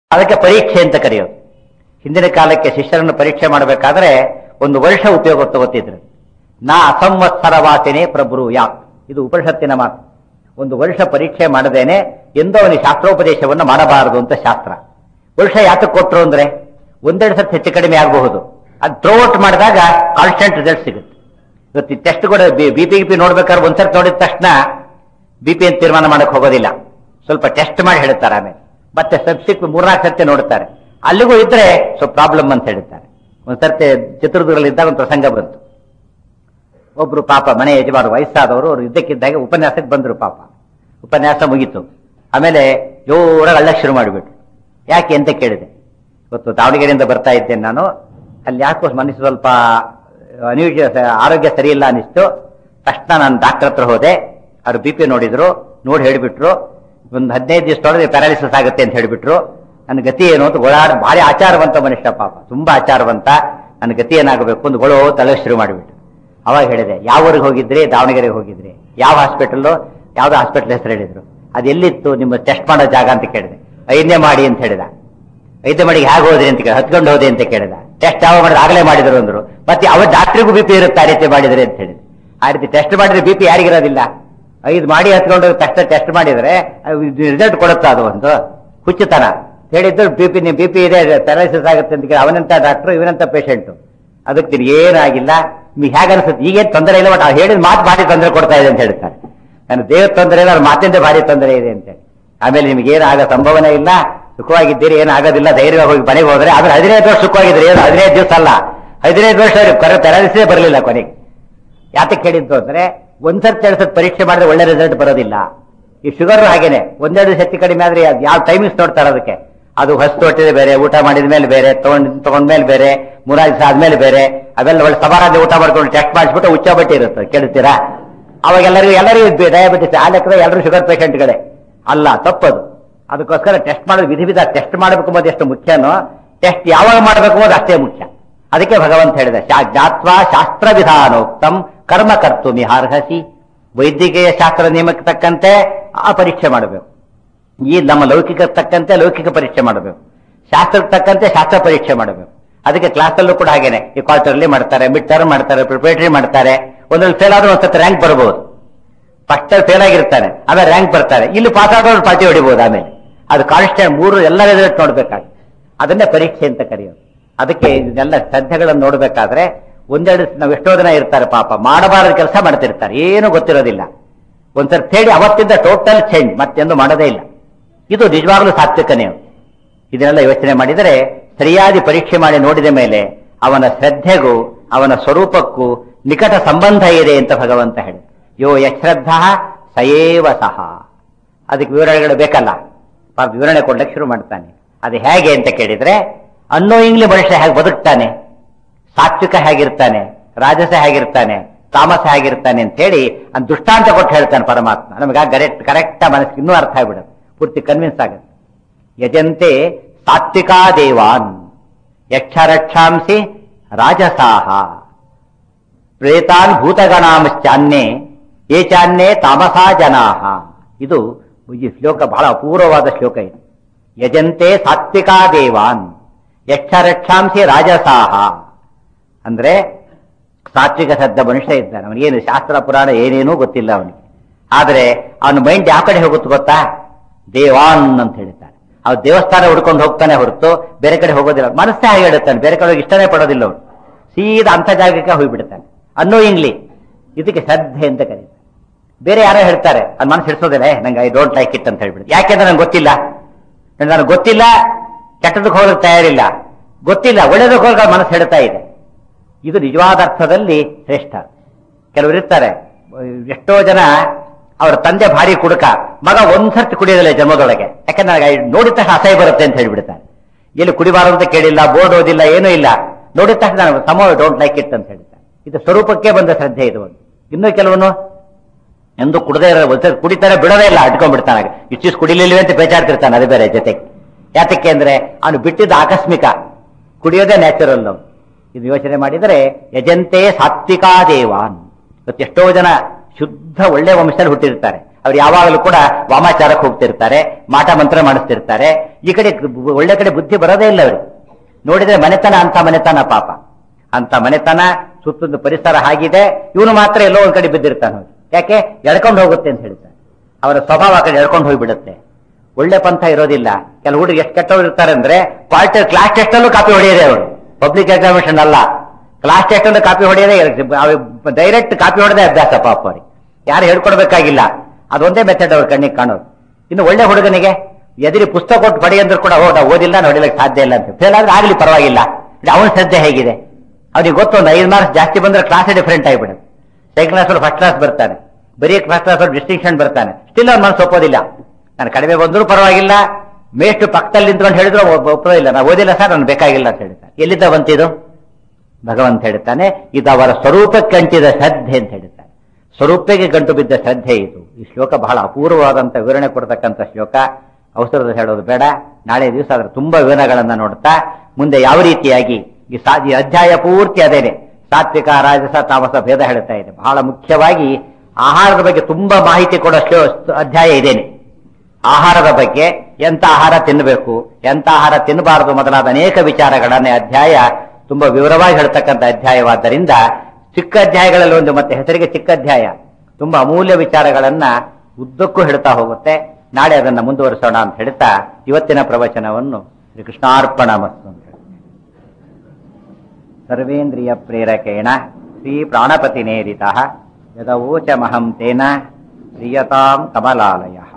ಅದಕ್ಕೆ ಪರೀಕ್ಷೆ ಅಂತ ಕರೆಯೋದು ಹಿಂದಿನ ಕಾಲಕ್ಕೆ ಶಿಷ್ಯರನ್ನು ಪರೀಕ್ಷೆ ಮಾಡಬೇಕಾದ್ರೆ ಒಂದು ವರ್ಷ ಉಪಯೋಗ ತಗೋತಿದ್ರು ನಾ ಅಸಂವತ್ಸರ ವಾಸಿನೇ ಪ್ರಭು ಯಾಕ್ ಇದು ಉಪನಿಷತ್ತಿನ ಮಾತು ಒಂದು ವರ್ಷ ಪರೀಕ್ಷೆ ಮಾಡದೇನೆ ಎಂದೋ ಅವನಿಗೆ ಶಾಸ್ತ್ರೋಪದೇಶವನ್ನು ಮಾಡಬಾರದು ಅಂತ ಶಾಸ್ತ್ರ ವರ್ಷ ಯಾತಕ್ಕೆ ಕೊಟ್ಟರು ಅಂದ್ರೆ ಒಂದೆರಡು ಸರ್ತಿ ಹೆಚ್ಚು ಕಡಿಮೆ ಆಗಬಹುದು ಅದು ಥ್ರೋಔಟ್ ಮಾಡಿದಾಗ ಕಾನ್ಸ್ಟೆಂಟ್ ರಿಸಲ್ಟ್ ಸಿಗುತ್ತೆ ಇವತ್ತು ಟೆಸ್ಟ್ ಕೂಡ ಬಿ ಪಿ ಗಿಪಿ ನೋಡ್ಬೇಕಾದ್ರೆ ಒಂದ್ಸರ್ತಿ ನೋಡಿದ ತಕ್ಷಣ ಬಿ ಪಿ ಅಂತ ತೀರ್ಮಾನ ಮಾಡಕ್ ಹೋಗೋದಿಲ್ಲ ಸ್ವಲ್ಪ ಟೆಸ್ಟ್ ಮಾಡಿ ಹೇಳ್ತಾರೆ ಆಮೇಲೆ ಮತ್ತೆ ಸಬ್ಸಿಕ್ ಮೂರ್ನಾಲ್ಕು ಸರ್ತಿ ನೋಡ್ತಾರೆ ಅಲ್ಲಿಗೂ ಇದ್ರೆ ಸ್ವಲ್ಪ ಪ್ರಾಬ್ಲಮ್ ಅಂತ ಹೇಳ್ತಾರೆ ಒಂದ್ಸರ್ತಿ ಚಿತ್ರದುರ್ಗದಲ್ಲಿ ಇದ್ದಾಗ ಒಂದು ಪ್ರಸಂಗ ಬಂತು ಒಬ್ರು ಪಾಪ ಮನೆ ಯಜಮಾನರು ವಯಸ್ಸಾದವರು ಅವರು ಇದ್ದಕ್ಕಿದ್ದಾಗ ಉಪನ್ಯಾಸಕ್ಕೆ ಬಂದ್ರು ಪಾಪ ಉಪನ್ಯಾಸ ಮುಗೀತು ಆಮೇಲೆ ಜೋರಾಗಿ ಅಳ್ಳಕ್ಕೆ ಶುರು ಮಾಡಿಬಿಟ್ರು ಯಾಕೆ ಅಂತ ಕೇಳಿದೆ ಇವತ್ತು ದಾವಣಗೆರೆಯಿಂದ ಬರ್ತಾ ಇದ್ದೇನೆ ನಾನು ಅಲ್ಲಿ ಯಾಕೋ ಮನಸ್ಸು ಸ್ವಲ್ಪ ಅನ್ಯೂಜ ಆರೋಗ್ಯ ಸರಿ ಇಲ್ಲ ಅನಿಸ್ತು ತಕ್ಷಣ ನಾನು ಡಾಕ್ಟರ್ ಹತ್ರ ಹೋದೆ ಅವ್ರು ಬಿ ಪಿ ನೋಡಿದ್ರು ನೋಡಿ ಹೇಳಿಬಿಟ್ರು ಒಂದು ಹದಿನೈದು ದಿವಸದೊಳಗೆ ಪ್ಯಾರಾಲಿಸಿಸ್ ಆಗುತ್ತೆ ಅಂತ ಹೇಳಿಬಿಟ್ರು ನನ್ನ ಗತಿ ಏನು ಅಂತ ಗೋಳಾಡ ಭಾರಿ ಆಚಾರವಂತ ಮನುಷ್ಯ ಪಾಪ ತುಂಬಾ ಆಚಾರವಂತ ನನ್ನ ಗತಿ ಏನಾಗಬೇಕು ಅಂತ ಗೊಳೋ ತಲೆ ಶುರು ಮಾಡಿಬಿಟ್ರು ಅವಾಗ ಹೇಳಿದೆ ಯಾವ ಊರಿಗೆ ಹೋಗಿದ್ರಿ ದಾವಣಗೆರೆಗೆ ಹೋಗಿದ್ರಿ ಯಾವ ಹಾಸ್ಪಿಟಲ್ ಯಾವ್ದೋ ಹಾಸ್ಪಿಟಲ್ ಹೆಸರು ಹೇಳಿದ್ರು ಅದು ಎಲ್ಲಿತ್ತು ನಿಮ್ಮ ಟೆಸ್ಟ್ ಮಾಡೋ ಜಾಗ ಅಂತ ಕೇಳಿದೆ ಐದನೇ ಮಾಡಿ ಅಂತ ಹೇಳಿದ ಐದನೇ ಮಾಡಿಗೆ ಹೇಗೆ ಹೋದ್ರಿ ಅಂತ ಕೇಳಿ ಹತ್ಕೊಂಡು ಹೋದೆ ಅಂತ ಕೇಳಿದ ಟೆಸ್ಟ್ ಯಾವ ಮಾಡಿದ್ರೆ ಆಗಲೇ ಮಾಡಿದ್ರು ಅಂದ್ರು ಮತ್ತೆ ಅವ ಡಾಕ್ಟ್ರಿಗೂ ಬಿ ಪಿ ಇರುತ್ತೆ ಆ ರೀತಿ ಮಾಡಿದ್ರೆ ಅಂತ ಹೇಳಿದೆ ಆ ರೀತಿ ಟೆಸ್ಟ್ ಮಾಡಿದ್ರೆ ಬಿ ಪಿ ಯಾರಿಗಿರೋದಿಲ್ಲ ಐದು ಮಾಡಿ ಹತ್ಕೊಂಡು ತಕ್ಷಣ ಟೆಸ್ಟ್ ಮಾಡಿದ್ರೆ ರಿಸಲ್ಟ್ ಕೊಡುತ್ತಾ ಅದು ಒಂದು ಹುಚ್ಚುತನ ಹೇಳಿದ್ದು ಬಿ ಪಿ ಬಿ ಪಿ ಇದೆ ಪ್ಯಾರಾಲಿಸಿಸ್ ಆಗುತ್ತೆ ಅಂತ ಕೇಳಿ ಅವನಂತ ಡಾಕ್ಟರ್ ಇವನಂತ ಪೇಷಂಟ್ ಅದಕ್ಕೆ ನಿಮ್ಗೆ ಏನಾಗಿಲ್ಲ ನಿಮ್ಗೆ ಹೇಗೆ ಅನ್ಸುತ್ತೆ ಈಗೇನು ತೊಂದರೆ ಇಲ್ಲ ಬಟ್ ಹೇಳಿದ ಮಾತು ಭಾರಿ ತೊಂದರೆ ಕೊಡ್ತಾ ಇದೆ ಅಂತ ಹೇಳ್ತಾರೆ ನಾನು ದೇವ್ರ ತೊಂದರೆ ಇಲ್ಲ ಅವ್ರ ಮಾತಿಂದ ಭಾರಿ ತೊಂದರೆ ಇದೆ ಅಂತ ಹೇಳಿ ಆಮೇಲೆ ನಿಮ್ಗೆ ಏನು ಆಗೋ ಸಂಭವನೆ ಇಲ್ಲ ಸುಖವಾಗಿದ್ದೀರಿ ಏನು ಆಗೋದಿಲ್ಲ ಧೈರ್ಯವಾಗಿ ಹೋಗಿ ಮನೆಗೆ ಹೋದ್ರೆ ಆದ್ರೆ ಹದಿನೈದು ವರ್ಷ ಸುಖವಾಗಿದ್ರಿ ಏನು ಹದಿನೈದು ದಿವಸ ಅಲ್ಲ ಹದಿನೈದು ವರ್ಷ ಕರೆ ಪ್ಯಾರಾಲಿಸೇ ಬರಲಿಲ್ಲ ಕೊನೆಗೆ ಯಾತಕ್ಕೆ ಹೇಳಿದ್ದು ಅಂದ್ರೆ ಒಂದ್ಸರ್ತಿ ಎರಡು ಸರ್ತಿ ಪರೀಕ್ಷೆ ಮಾಡಿದ್ರೆ ಒಳ್ಳೆ ರಿಸಲ್ಟ್ ಬರೋದಿಲ್ಲ ಈ ಶುಗರ್ ಹಾಗೇನೆ ಒಂದೆರಡು ಹೆಚ್ಚು ಕಡಿಮೆ ಆದ್ರೆ ಯಾವ ಟೈಮಿಂಗ್ಸ್ ನೋಡ್ತಾರೆ ಅದಕ್ಕೆ ಅದು ಹಸ್ತು ಹೊಟ್ಟಿದೆ ಬೇರೆ ಊಟ ಮಾಡಿದ ಮೇಲೆ ಬೇರೆ ತಗೊಂಡ್ ತಗೊಂಡ್ಮೇಲೆ ಬೇರೆ ಮೂರಾರು ದಿವಸ ಆದ್ಮೇಲೆ ಬೇರೆ ಅವೆಲ್ಲ ಒಳ್ಳೆ ಸಮಾರಾಧ್ಯ ಊಟ ಮಾಡ್ಕೊಂಡು ಟೆಸ್ಟ್ ಮಾಡಿಸ್ಬಿಟ್ಟು ಉಚ್ಚ ಬಟ್ಟೆ ಇರುತ್ತೆ ಕೇಳ್ತೀರಾ ಅವಾಗ ಎಲ್ಲರಿಗೂ ಎಲ್ಲರಿಗೂ ಡಯಾಬಿಟಿಸ್ ಆ ಲೆಕ್ಕದ ಎಲ್ಲರೂ ಶುಗರ್ ಪೇಷಂಟ್ಗಳೇ ಅಲ್ಲ ತಪ್ಪದು ಅದಕ್ಕೋಸ್ಕರ ಟೆಸ್ಟ್ ಮಾಡೋದು ವಿಧಿ ವಿಧ ಟೆಸ್ಟ್ ಮಾಡಬೇಕು ಅನ್ನೋದು ಎಷ್ಟು ಮುಖ್ಯನೋ ಟೆಸ್ಟ್ ಯಾವಾಗ ಮಾಡಬೇಕು ಅನ್ನೋದು ಅಷ್ಟೇ ಮುಖ್ಯ ಅದಕ್ಕೆ ಭಗವಂತ ಹೇಳಿದ ಜ್ಞಾತ್ವಾ ಶಾಸ್ತ್ರ ವಿಧಾನೋಕ್ತಂ ಕರ್ಮ ಕರ್ತು ಮಿಹಾರ್ಹಸಿ ವೈದ್ಯಕೀಯ ಶಾಸ್ತ್ರ ನಿಯಮಕ್ಕೆ ತಕ್ಕಂತೆ ಆ ಪರೀಕ್ಷೆ ಮಾಡಬೇಕು ಈ ನಮ್ಮ ಲೌಕಿಕ ತಕ್ಕಂತೆ ಲೌಕಿಕ ಪರೀಕ್ಷೆ ಮಾಡಬೇಕು ಶಾಸ್ತ್ರಕ್ಕೆ ತಕ್ಕಂತೆ ಶಾಸ್ತ್ರ ಪರೀಕ್ಷೆ ಮಾಡಬೇಕು ಅದಕ್ಕೆ ಕ್ಲಾಸಲ್ಲೂ ಕೂಡ ಹಾಗೇನೆ ಈ ಕ್ವಾರ್ಟರ್ಲಿ ಮಾಡ್ತಾರೆ ಮಿಡ್ ಟರ್ಮ್ ಮಾಡ್ತಾರೆ ಪ್ರಿಪರೇಟರಿ ಮಾಡ್ತಾರೆ ಒಂದ್ರಲ್ಲಿ ಫೇಲ್ ಆದ್ರೂ ಒಂದ್ಸತಿ ರ್ಯಾಂಕ್ ಬರಬಹುದು ಫಸ್ಟ್ ಫೇಲ್ ಆಗಿರ್ತಾನೆ ಆಮೇಲೆ ರ್ಯಾಂಕ್ ಬರ್ತಾರೆ ಇಲ್ಲಿ ಪಾಸ್ ಆದವ್ರು ಪಾರ್ಟಿ ಹೊಡಿಬಹುದು ಆಮೇಲೆ ಅದು ಕಾನ್ಸ್ಟೆಂಟ್ ಮೂರು ಎಲ್ಲ ರಿಸಲ್ಟ್ ನೋಡ್ಬೇಕಾಗುತ್ತೆ ಅದನ್ನೇ ಪರೀಕ್ಷೆ ಅಂತ ಕರೆಯೋದು ಅದಕ್ಕೆ ಇದನ್ನೆಲ್ಲ ಶ್ರದ್ಧೆಗಳನ್ನು ನೋಡ್ಬೇಕಾದ್ರೆ ಒಂದೆರಡು ನಾವು ಎಷ್ಟೋ ದಿನ ಇರ್ತಾರೆ ಪಾಪ ಮಾಡಬಾರದ ಕೆಲಸ ಮಾಡ್ತಿರ್ತಾರೆ ಏನು ಗೊತ್ತಿರೋದಿಲ್ಲ ಒಂದ್ಸರ್ತಿ ಹೇಳಿ ಅವತ್ತಿಂದ ಟೋಟಲ್ ಚೇಂಜ್ ಮತ್ತೆಂದು ಮಾಡೋದೇ ಇಲ್ಲ ಇದು ನಿಜವಾಗ್ಲೂ ಸಾತ್ವಿಕನೇ ಇದನ್ನೆಲ್ಲ ಯೋಚನೆ ಮಾಡಿದರೆ ಸರಿಯಾಗಿ ಪರೀಕ್ಷೆ ಮಾಡಿ ನೋಡಿದ ಮೇಲೆ ಅವನ ಶ್ರದ್ಧೆಗೂ ಅವನ ಸ್ವರೂಪಕ್ಕೂ ನಿಕಟ ಸಂಬಂಧ ಇದೆ ಅಂತ ಭಗವಂತ ಹೇಳಿ ಯೋ ಯಶ್ರದ್ಧ ಸಯೇವ ಸಹ ಅದಕ್ಕೆ ವಿವರಣೆಗಳು ಬೇಕಲ್ಲ ಪಾಪ ವಿವರಣೆ ಕೊಡ್ಲಿಕ್ಕೆ ಶುರು ಮಾಡ್ತಾನೆ ಅದು ಹೇಗೆ ಅಂತ ಕೇಳಿದ್ರೆ ಅನ್ನೋಯಿಂಗ್ಲಿ ಮನುಷ್ಯ ಹೇಗೆ ಬದುಕ್ತಾನೆ ಸಾತ್ವಿಕ ಹೇಗಿರ್ತಾನೆ ರಾಜಸ ಹೇಗಿರ್ತಾನೆ ತಾಮಸ ಹೇಗಿರ್ತಾನೆ ಅಂತ ಹೇಳಿ ಅದ್ ದೃಷ್ಟಾಂತ ಕೊಟ್ಟು ಹೇಳ್ತಾನೆ ಪರಮಾತ್ಮ ನಮಗೆ ಕರೆಕ್ಟ್ ಕರೆಕ್ಟ್ ಮನಸ್ಸಿಗೆ ಇನ್ನೂ ಅರ್ಥ ಆಗ್ಬಿಡುತ್ತೆ ಪೂರ್ತಿ ಕನ್ವಿನ್ಸ್ ಆಗುತ್ತೆ ಯಜಂತೆ ಸಾತ್ವಿಕಾ ದೇವಾನ್ ಯಕ್ಷರಕ್ಷಾಂಸಿ ರಾಜಸಾಹ ಪ್ರೇತಾನ್ ಭೂತಗಣಾಂಶ್ಚಾನ್ಯೇ ಏ ಚಾನ್ಯೇ ತಾಮಸಾ ಜನಾಹ ಇದು ಈ ಶ್ಲೋಕ ಬಹಳ ಅಪೂರ್ವವಾದ ಶ್ಲೋಕ ಇದು ಯಜಂತೆ ಸಾತ್ವಿಕಾ ದೇವಾನ್ ಯಕ್ಷರಕ್ಷಾಂಸಿ ರಾಜಸಾಹ ಅಂದ್ರೆ ಸಾತ್ವಿಕ ಸದ್ದ ಮನುಷ್ಯ ಇದ್ದಾನೆ ಅವನಿಗೇನು ಶಾಸ್ತ್ರ ಪುರಾಣ ಏನೇನೂ ಗೊತ್ತಿಲ್ಲ ಅವನಿಗೆ ಆದರೆ ಅವನ ಮೈಂಡ್ ಯಾವ ಕಡೆ ಹೋಗುತ್ತೆ ಗೊತ್ತಾ ದೇವಾನ್ ಅಂತ ಹೇಳ್ತಾರೆ ಅವ್ ದೇವಸ್ಥಾನ ಹುಡ್ಕೊಂಡು ಹೋಗ್ತಾನೆ ಹೊರತು ಬೇರೆ ಕಡೆ ಹೋಗೋದಿಲ್ಲ ಮನಸ್ಸೇ ಹಾಗೆ ಹೇಳುತ್ತಾನೆ ಬೇರೆ ಕಡೆ ಇಷ್ಟನೇ ಪಡೋದಿಲ್ಲ ಅವನು ಸೀದಾ ಅಂಥ ಜಾಗಕ್ಕೆ ಹೋಗ್ಬಿಡ್ತಾನೆ ಅನ್ನೋ ಇಂಗ್ಲಿ ಇದಕ್ಕೆ ಶ್ರದ್ಧೆ ಅಂತ ಕರೀತಾರೆ ಬೇರೆ ಯಾರೋ ಹೇಳ್ತಾರೆ ಅದು ಮನಸ್ಸು ಹಿಡಿಸೋದಿಲ್ಲ ನಂಗೆ ಐ ಡೋಂಟ್ ಲೈಕ್ ಇಟ್ ಅಂತ ಹೇಳ್ಬಿಡುತ್ತೆ ಯಾಕೆಂದ್ರೆ ನಂಗೆ ಗೊತ್ತಿಲ್ಲ ನನಗೆ ಗೊತ್ತಿಲ್ಲ ಕೆಟ್ಟದಕ್ಕೆ ಹೋಗಕ್ಕೆ ತಯಾರಿಲ್ಲ ಗೊತ್ತಿಲ್ಲ ಒಳ್ಳೇದಕ್ಕೆ ಹೋಗ ಮನಸ್ಸು ಹೇಳ್ತಾ ಇದೆ ಇದು ನಿಜವಾದ ಅರ್ಥದಲ್ಲಿ ಶ್ರೇಷ್ಠ ಕೆಲವರು ಇರ್ತಾರೆ ಎಷ್ಟೋ ಜನ ಅವರ ತಂದೆ ಭಾರಿ ಕುಡುಕ ಮಗ ಒಂದ್ಸರ್ತಿ ಕುಡಿಯೋದಿಲ್ಲ ಜನ್ಮದೊಳಗೆ ಯಾಕಂದ್ರೆ ನನಗೆ ನೋಡಿದ ತಕ್ಷಣ ಅಸಹ್ಯ ಬರುತ್ತೆ ಅಂತ ಹೇಳ್ಬಿಡ್ತಾರೆ ಎಲ್ಲಿ ಕುಡಿಬಾರದು ಅಂತ ಕೇಳಿಲ್ಲ ಬೋರ್ಡ್ ಓದಿಲ್ಲ ಏನೂ ಇಲ್ಲ ನೋಡಿದ ತಕ್ಷಣ ನಾನು ಸಮ ಡೋಂಟ್ ಲೈಕ್ ಇಟ್ ಅಂತ ಹೇಳ್ತಾರೆ ಇದು ಸ್ವರೂಪಕ್ಕೆ ಬಂದ ಶ್ರದ್ಧೆ ಇದು ಒಂದು ಇನ್ನೂ ಕೆಲವನು ಎಂದು ಕುಡದೇ ಇರೋ ಕುಡಿತಾರೆ ಬಿಡೋದೇ ಇಲ್ಲ ಅಟ್ಕೊಂಡ್ಬಿಡ್ತಾನೆ ಇಷ್ಟಿಸ್ ಕುಡಿಲಿಲ್ವೇ ಅಂತ ಬೇಜಾಡ್ತಿರ್ತಾನೆ ಅದು ಬೇರೆ ಜೊತೆಗೆ ಯಾತಕ್ಕೆ ಅಂದ್ರೆ ಅವನು ಬಿಟ್ಟಿದ್ದ ಆಕಸ್ಮಿಕ ಕುಡಿಯೋದೇ ನ್ಯಾಚುರಲ್ ಇದು ಯೋಚನೆ ಮಾಡಿದರೆ ಯಜಂತೆ ಸಾತ್ವಿಕಾ ದೇವಾನ್ ಇವತ್ತು ಎಷ್ಟೋ ಜನ ಶುದ್ಧ ಒಳ್ಳೆ ವಂಶದಲ್ಲಿ ಹುಟ್ಟಿರ್ತಾರೆ ಅವ್ರು ಯಾವಾಗಲೂ ಕೂಡ ವಾಮಾಚಾರಕ್ಕೆ ಹೋಗ್ತಿರ್ತಾರೆ ಮಾಟ ಮಂತ್ರ ಮಾಡಿಸ್ತಿರ್ತಾರೆ ಈ ಕಡೆ ಬು- ಒಳ್ಳೆ ಕಡೆ ಬುದ್ಧಿ ಬರೋದೇ ಇಲ್ಲ ಅವರು ನೋಡಿದ್ರೆ ಮನೆತನ ಅಂತ ಮನೆತನ ಪಾಪ ಅಂತ ಮನೆತನ ಸುತ್ತೊಂದು ಪರಿಸರ ಆಗಿದೆ ಇವನು ಮಾತ್ರ ಎಲ್ಲೋ ಒಂದ್ ಕಡೆ ಬಿದ್ದಿರ್ತಾನೆ ಅವ್ನು. ಯಾಕೆ ಎಳ್ಕೊಂಡು ಹೋಗುತ್ತೆ ಅಂತ ಹೇಳ್ತಾರೆ ಅವರ ಸ್ವಭಾವ ಆ ಕಡೆ ಎಳ್ಕೊಂಡು ಹೋಗ್ಬಿಡುತ್ತೆ ಒಳ್ಳೆ ಪಂಥ ಇರೋದಿಲ್ಲ ಕೆಲವು ಹುಡುಗ ಎಷ್ಟು ಕೆಟ್ಟವ್ರು ಇರ್ತಾರೆ ಅಂದ್ರೆ ಕ್ವಾರ್ಟರ್ ಕ್ಲಾಸ್ ಟೆಸ್ಟ್ ಅಲ್ಲೂ ಕಾಪಿ ಹೊಡೆಯದೆ ಅವರು ಪಬ್ಲಿಕ್ ಎಕ್ಸಾಮಿನೇಷನ್ ಅಲ್ಲ ಕ್ಲಾಸ್ ಟೆಸ್ಟ್ ಅಲ್ಲೂ ಕಾಪಿ ಹೊಡೆಯದೆ ಡೈರೆಕ್ಟ್ ಕಾಪಿ ಹೊಡೆದೇ ಅಭ್ಯಾಸ ಪಾಪ ಅವ್ರಿಗೆ ಯಾರು ಹೇಳ್ಕೊಡ್ಬೇಕಾಗಿಲ್ಲ ಅದೊಂದೇ ಮೆಥಡ್ ಅವ್ರ ಕಣ್ಣಿಗೆ ಕಾಣೋದು ಇನ್ನು ಒಳ್ಳೆ ಹುಡುಗನಿಗೆ ಎದುರಿ ಪುಸ್ತಕ ಕೊಟ್ಟು ಪಡಿ ಅಂದ್ರೂ ಕೂಡ ಓ ನಾವು ಓದಿಲ್ಲ ನೋಡಿಲಿಕ್ಕೆ ಸಾಧ್ಯ ಇಲ್ಲ ಅಂತ ಫೇಲ್ ಆದ್ರೆ ಆಗ್ಲಿ ಪರವಾಗಿಲ್ಲ ಅವನ ಶ್ರದ್ಧೆ ಹೇಗಿದೆ ಅವ್ನಿಗೆ ಗೊತ್ತೊಂದು ಐದು ಮಾರ್ಕ್ಸ್ ಜಾಸ್ತಿ ಬಂದ್ರೆ ಕ್ಲಾಸೇ ಡಿಫರೆಂಟ್ ಆಗಿಬಿಡುತ್ತೆ ಸೆಕೆಂಡ್ ಕ್ಲಾಸ್ ಫಸ್ಟ್ ಕ್ಲಾಸ್ ಬರ್ತಾನೆ ಬರೀ ಫಸ್ಟ್ ಕ್ಲಾಸ್ ಡಿಸ್ಟಿಂಕ್ಷನ್ ಬರ್ತಾನೆ ಸ್ಟಿಲ್ ಅವ್ನ ಮನಸ್ಸು ಒಪ್ಪೋದಿಲ್ಲ ನಾನು ಕಡಿಮೆ ಬಂದರೂ ಪರವಾಗಿಲ್ಲ ಮೇಷ್ಟು ಪಕ್ಕದಲ್ಲಿ ನಿಂತ್ಕೊಂಡು ಹೇಳಿದ್ರು ಒಬ್ಬ ಒಪ್ಪೋದಿಲ್ಲ ನಾವು ಓದಿಲ್ಲ ಸರ್ ನಾನು ಬೇಕಾಗಿಲ್ಲ ಅಂತ ಹೇಳ್ತಾನೆ ಎಲ್ಲಿದ್ದ ಬಂತಿದು ಭಗವಂತ ಹೇಳ್ತಾನೆ ಇದು ಅವರ ಸ್ವರೂಪಕ್ಕೆ ಅಂಟಿದ ಶ್ರದ್ಧೆ ಅಂತ ಹೇಳ್ತಾನೆ ಸ್ವರೂಪಕ್ಕೆ ಗಂಟು ಬಿದ್ದ ಶ್ರದ್ಧೆ ಇದು ಈ ಶ್ಲೋಕ ಬಹಳ ಅಪೂರ್ವವಾದಂತ ವಿವರಣೆ ಕೊಡ್ತಕ್ಕಂಥ ಶ್ಲೋಕ ಅವಸರದ ಹೇಳೋದು ಬೇಡ ನಾಳೆ ದಿವಸ ಅದರ ತುಂಬಾ ವಿವರಣೆಗಳನ್ನ ನೋಡ್ತಾ ಮುಂದೆ ಯಾವ ರೀತಿಯಾಗಿ ಈ ಸಾ ಈ ಅಧ್ಯಾಯ ಪೂರ್ತಿ ಅದೇನೆ ಸಾತ್ವಿಕ ರಾಜಸ ತಾಮಸ ಭೇದ ಹೇಳ್ತಾ ಇದೆ ಬಹಳ ಮುಖ್ಯವಾಗಿ ಆಹಾರದ ಬಗ್ಗೆ ತುಂಬಾ ಮಾಹಿತಿ ಕೊಡೋ ಶ್ಲೋ ಅಧ್ಯಾಯ ಇದೇನೆ ಆಹಾರದ ಬಗ್ಗೆ ಎಂತ ಆಹಾರ ತಿನ್ನಬೇಕು ಎಂತ ಆಹಾರ ತಿನ್ನಬಾರದು ಮೊದಲಾದ ಅನೇಕ ವಿಚಾರಗಳನ್ನೇ ಅಧ್ಯಾಯ ತುಂಬಾ ವಿವರವಾಗಿ ಹೇಳ್ತಕ್ಕಂಥ ಅಧ್ಯಾಯವಾದ್ದರಿಂದ ಚಿಕ್ಕ ಅಧ್ಯಾಯಗಳಲ್ಲಿ ಒಂದು ಮತ್ತೆ ಹೆಸರಿಗೆ ಚಿಕ್ಕ ಅಧ್ಯಾಯ ತುಂಬಾ ಅಮೂಲ್ಯ ವಿಚಾರಗಳನ್ನ ಉದ್ದಕ್ಕೂ ಹೇಳ್ತಾ ಹೋಗುತ್ತೆ ನಾಳೆ ಅದನ್ನ ಮುಂದುವರಿಸೋಣ ಅಂತ ಹೇಳ್ತಾ ಇವತ್ತಿನ ಪ್ರವಚನವನ್ನು ಶ್ರೀ ಕೃಷ್ಣಾರ್ಪಣ ಮತ್ತು ಅಂತ ಹೇಳಿ ಸರ್ವೇಂದ್ರಿಯ ಪ್ರೇರಕೇಣ ಶ್ರೀ ಪ್ರಾಣಪತಿ ನೇರಿತ ಯದವೋಚಮಹಂ ತೇನ ಪ್ರಿಯತಾಂ ಕಮಲಾಲಯ